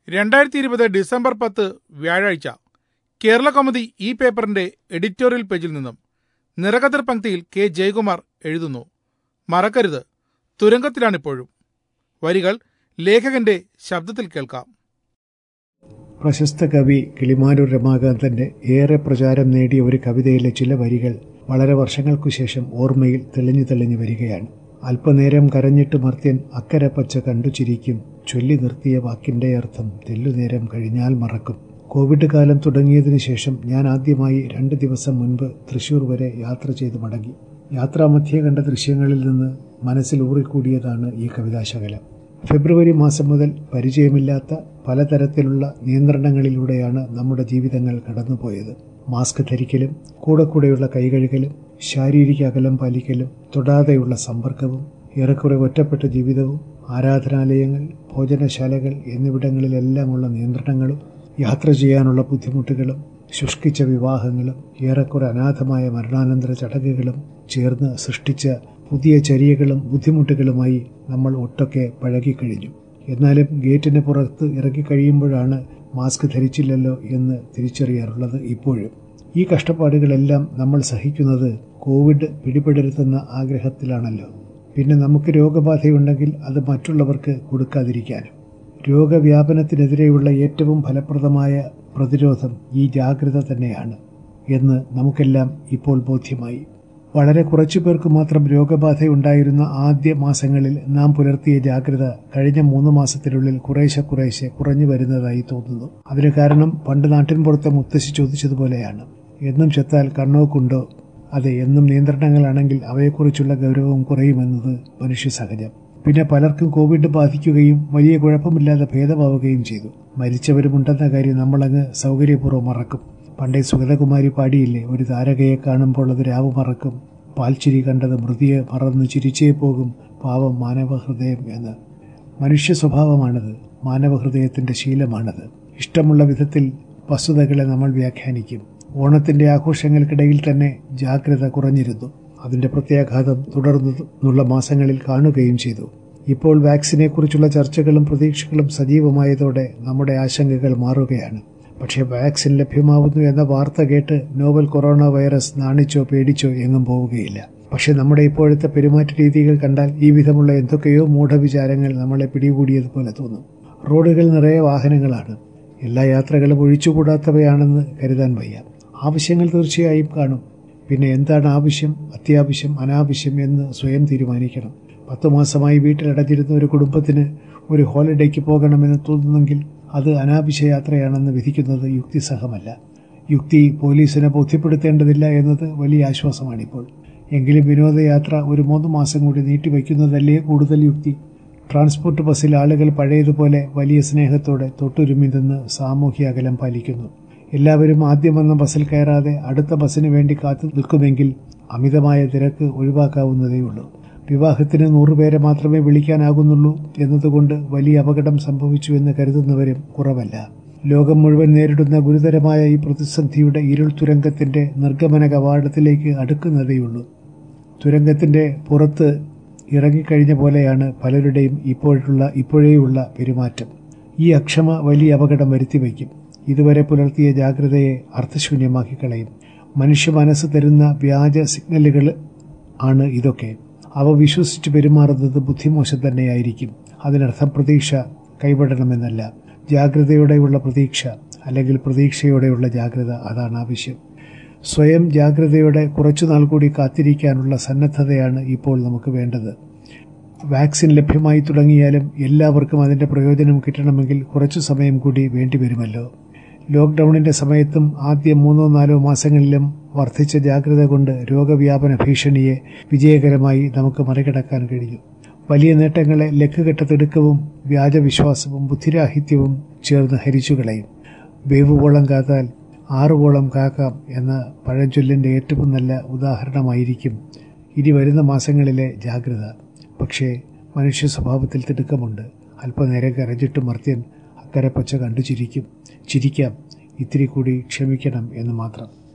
രണ്ടായിരത്തി ഇരുപത് ഡിസംബർ പത്ത് വ്യാഴാഴ്ച കേരള കൗമുദി ഈ പേപ്പറിന്റെ എഡിറ്റോറിയൽ പേജിൽ നിന്നും നിറകതിർ പങ്ക്തിയിൽ കെ ജയകുമാർ എഴുതുന്നു മറക്കരുത് തുരങ്കത്തിലാണിപ്പോഴും വരികൾ ലേഖകന്റെ ശബ്ദത്തിൽ കേൾക്കാം പ്രശസ്ത കവി കിളിമാനൂർ രമാകാന്തന്റെ ഏറെ പ്രചാരം നേടിയ ഒരു കവിതയിലെ ചില വരികൾ വളരെ വർഷങ്ങൾക്കു ശേഷം ഓർമ്മയിൽ തെളിഞ്ഞു തെളിഞ്ഞു വരികയാണ് അല്പനേരം കരഞ്ഞിട്ട് മർത്യൻ അക്കരെ പച്ച കണ്ടു ചിരിക്കും ചൊല്ലി നിർത്തിയ വാക്കിന്റെ അർത്ഥം തെല്ലുനേരം കഴിഞ്ഞാൽ മറക്കും കോവിഡ് കാലം തുടങ്ങിയതിനു ശേഷം ഞാൻ ആദ്യമായി രണ്ട് ദിവസം മുൻപ് തൃശൂർ വരെ യാത്ര ചെയ്തു മടങ്ങി യാത്രാമധ്യേ കണ്ട ദൃശ്യങ്ങളിൽ നിന്ന് മനസ്സിൽ ഊറിക്കൂടിയതാണ് ഈ കവിതാശകലം ഫെബ്രുവരി മാസം മുതൽ പരിചയമില്ലാത്ത പലതരത്തിലുള്ള നിയന്ത്രണങ്ങളിലൂടെയാണ് നമ്മുടെ ജീവിതങ്ങൾ കടന്നുപോയത് മാസ്ക് ധരിക്കലും കൂടെ കൂടെയുള്ള കൈകഴുകലും ശാരീരിക അകലം പാലിക്കലും തൊടാതെയുള്ള സമ്പർക്കവും ഏറെക്കുറെ ഒറ്റപ്പെട്ട ജീവിതവും ആരാധനാലയങ്ങൾ ഭോജനശാലകൾ എന്നിവിടങ്ങളിലെല്ലാമുള്ള നിയന്ത്രണങ്ങളും യാത്ര ചെയ്യാനുള്ള ബുദ്ധിമുട്ടുകളും ശുഷ്കിച്ച വിവാഹങ്ങളും ഏറെക്കുറെ അനാഥമായ മരണാനന്തര ചടങ്ങുകളും ചേർന്ന് സൃഷ്ടിച്ച പുതിയ ചര്യകളും ബുദ്ധിമുട്ടുകളുമായി നമ്മൾ ഒട്ടൊക്കെ പഴകിക്കഴിഞ്ഞു എന്നാലും ഗേറ്റിന് പുറത്ത് ഇറങ്ങിക്കഴിയുമ്പോഴാണ് മാസ്ക് ധരിച്ചില്ലല്ലോ എന്ന് തിരിച്ചറിയാറുള്ളത് ഇപ്പോഴും ഈ കഷ്ടപ്പാടുകളെല്ലാം നമ്മൾ സഹിക്കുന്നത് കോവിഡ് പിടിപെടരുതെന്ന ആഗ്രഹത്തിലാണല്ലോ പിന്നെ നമുക്ക് രോഗബാധയുണ്ടെങ്കിൽ അത് മറ്റുള്ളവർക്ക് കൊടുക്കാതിരിക്കാനും രോഗവ്യാപനത്തിനെതിരെയുള്ള ഏറ്റവും ഫലപ്രദമായ പ്രതിരോധം ഈ ജാഗ്രത തന്നെയാണ് എന്ന് നമുക്കെല്ലാം ഇപ്പോൾ ബോധ്യമായി വളരെ കുറച്ചു പേർക്ക് മാത്രം രോഗബാധയുണ്ടായിരുന്ന ആദ്യ മാസങ്ങളിൽ നാം പുലർത്തിയ ജാഗ്രത കഴിഞ്ഞ മൂന്ന് മാസത്തിനുള്ളിൽ കുറേശ്ശെ കുറേശ്ശെ കുറഞ്ഞു വരുന്നതായി തോന്നുന്നു അതിന് കാരണം പണ്ട് നാട്ടിൻപുറത്തെ മുത്തശ്ശി ചോദിച്ചതുപോലെയാണ് എന്നും ചെത്താൽ കണ്ണോക്കുണ്ടോ അതെ എന്നും നിയന്ത്രണങ്ങളാണെങ്കിൽ അവയെക്കുറിച്ചുള്ള ഗൗരവം കുറയുമെന്നത് മനുഷ്യ സഹജം പിന്നെ പലർക്കും കോവിഡ് ബാധിക്കുകയും വലിയ കുഴപ്പമില്ലാതെ ഭേദമാവുകയും ചെയ്തു മരിച്ചവരുമുണ്ടെന്ന കാര്യം നമ്മളങ്ങ് സൗകര്യപൂർവ്വം മറക്കും പണ്ടേ സുഗതകുമാരി പാടിയില്ലേ ഒരു താരകയെ കാണുമ്പോൾ അത് രാവ് മറക്കും പാൽച്ചിരി കണ്ടത് മൃതിയെ മറന്ന് ചിരിച്ചേ പോകും പാവം മാനവഹൃദയം എന്ന് മനുഷ്യ സ്വഭാവമാണത് മാനവഹൃദയത്തിന്റെ ശീലമാണത് ഇഷ്ടമുള്ള വിധത്തിൽ വസ്തുതകളെ നമ്മൾ വ്യാഖ്യാനിക്കും ഓണത്തിന്റെ ആഘോഷങ്ങൾക്കിടയിൽ തന്നെ ജാഗ്രത കുറഞ്ഞിരുന്നു അതിന്റെ പ്രത്യാഘാതം തുടർന്നുള്ള മാസങ്ങളിൽ കാണുകയും ചെയ്തു ഇപ്പോൾ വാക്സിനെ കുറിച്ചുള്ള ചർച്ചകളും പ്രതീക്ഷകളും സജീവമായതോടെ നമ്മുടെ ആശങ്കകൾ മാറുകയാണ് പക്ഷേ വാക്സിൻ ലഭ്യമാവുന്നു എന്ന വാർത്ത കേട്ട് നോവൽ കൊറോണ വൈറസ് നാണിച്ചോ പേടിച്ചോ എങ്ങും പോവുകയില്ല പക്ഷെ നമ്മുടെ ഇപ്പോഴത്തെ പെരുമാറ്റ രീതികൾ കണ്ടാൽ ഈ വിധമുള്ള എന്തൊക്കെയോ മൂഢവിചാരങ്ങൾ നമ്മളെ പിടികൂടിയതുപോലെ തോന്നും റോഡുകൾ നിറയെ വാഹനങ്ങളാണ് എല്ലാ യാത്രകളും ഒഴിച്ചുകൂടാത്തവയാണെന്ന് കരുതാൻ വയ്യ ആവശ്യങ്ങൾ തീർച്ചയായും കാണും പിന്നെ എന്താണ് ആവശ്യം അത്യാവശ്യം അനാവശ്യം എന്ന് സ്വയം തീരുമാനിക്കണം പത്തു മാസമായി വീട്ടിലടഞ്ഞിരുന്ന ഒരു കുടുംബത്തിന് ഒരു ഹോളിഡേക്ക് പോകണമെന്ന് തോന്നുന്നെങ്കിൽ അത് അനാവശ്യ യാത്രയാണെന്ന് വിധിക്കുന്നത് യുക്തിസഹമല്ല യുക്തി പോലീസിനെ ബോധ്യപ്പെടുത്തേണ്ടതില്ല എന്നത് വലിയ ആശ്വാസമാണിപ്പോൾ എങ്കിലും വിനോദയാത്ര ഒരു മൂന്ന് മാസം കൂടി നീട്ടിവെക്കുന്നതല്ലേ കൂടുതൽ യുക്തി ട്രാൻസ്പോർട്ട് ബസ്സിൽ ആളുകൾ പഴയതുപോലെ വലിയ സ്നേഹത്തോടെ തൊട്ടുരുമി നിന്ന് സാമൂഹ്യ അകലം പാലിക്കുന്നു എല്ലാവരും ആദ്യം വന്ന ബസ്സിൽ കയറാതെ അടുത്ത ബസ്സിന് വേണ്ടി കാത്തു നിൽക്കുമെങ്കിൽ അമിതമായ തിരക്ക് ഒഴിവാക്കാവുന്നതേയുള്ളൂ വിവാഹത്തിന് നൂറുപേരെ മാത്രമേ വിളിക്കാനാകുന്നുള്ളൂ എന്നതുകൊണ്ട് വലിയ അപകടം സംഭവിച്ചു എന്ന് കരുതുന്നവരും കുറവല്ല ലോകം മുഴുവൻ നേരിടുന്ന ഗുരുതരമായ ഈ പ്രതിസന്ധിയുടെ ഇരുൾ തുരങ്കത്തിന്റെ നിർഗമന കവാടത്തിലേക്ക് അടുക്കുന്നതേയുള്ളൂ തുരങ്കത്തിന്റെ പുറത്ത് ഇറങ്ങിക്കഴിഞ്ഞ പോലെയാണ് പലരുടെയും ഇപ്പോഴുള്ള ഇപ്പോഴേയുള്ള പെരുമാറ്റം ഈ അക്ഷമ വലിയ അപകടം വരുത്തിവയ്ക്കും ഇതുവരെ പുലർത്തിയ ജാഗ്രതയെ അർത്ഥശൂന്യമാക്കി കളയും മനുഷ്യ മനസ്സ് തരുന്ന വ്യാജ സിഗ്നലുകൾ ആണ് ഇതൊക്കെ അവ വിശ്വസിച്ച് പെരുമാറുന്നത് ബുദ്ധിമോശം തന്നെയായിരിക്കും അതിനർത്ഥം പ്രതീക്ഷ കൈവിടണമെന്നല്ല ജാഗ്രതയോടെയുള്ള പ്രതീക്ഷ അല്ലെങ്കിൽ പ്രതീക്ഷയോടെയുള്ള ജാഗ്രത അതാണ് ആവശ്യം സ്വയം ജാഗ്രതയോടെ കുറച്ചുനാൾ കൂടി കാത്തിരിക്കാനുള്ള സന്നദ്ധതയാണ് ഇപ്പോൾ നമുക്ക് വേണ്ടത് വാക്സിൻ ലഭ്യമായി തുടങ്ങിയാലും എല്ലാവർക്കും അതിന്റെ പ്രയോജനം കിട്ടണമെങ്കിൽ കുറച്ചു സമയം കൂടി വേണ്ടിവരുമല്ലോ ലോക്ക്ഡൌണിന്റെ സമയത്തും ആദ്യ മൂന്നോ നാലോ മാസങ്ങളിലും വർദ്ധിച്ച ജാഗ്രത കൊണ്ട് രോഗവ്യാപന ഭീഷണിയെ വിജയകരമായി നമുക്ക് മറികടക്കാൻ കഴിഞ്ഞു വലിയ നേട്ടങ്ങളെ ലക്കുകെട്ട തിടുക്കവും വ്യാജവിശ്വാസവും ബുദ്ധിരാഹിത്യവും ചേർന്ന് ഹരിച്ചുകളയും വേവുകോളം കാത്താൽ ആറുകോളം കാക്കാം എന്ന പഴഞ്ചൊല്ലിന്റെ ഏറ്റവും നല്ല ഉദാഹരണമായിരിക്കും ഇനി വരുന്ന മാസങ്ങളിലെ ജാഗ്രത പക്ഷേ മനുഷ്യ സ്വഭാവത്തിൽ തിടുക്കമുണ്ട് അല്പനേരം കരഞ്ഞിട്ട് മർത്യൻ അക്കരെ പച്ച കണ്ടു ചിരിക്കും ചിരിക്കാം ഇത്തിരി കൂടി ക്ഷമിക്കണം എന്ന് മാത്രം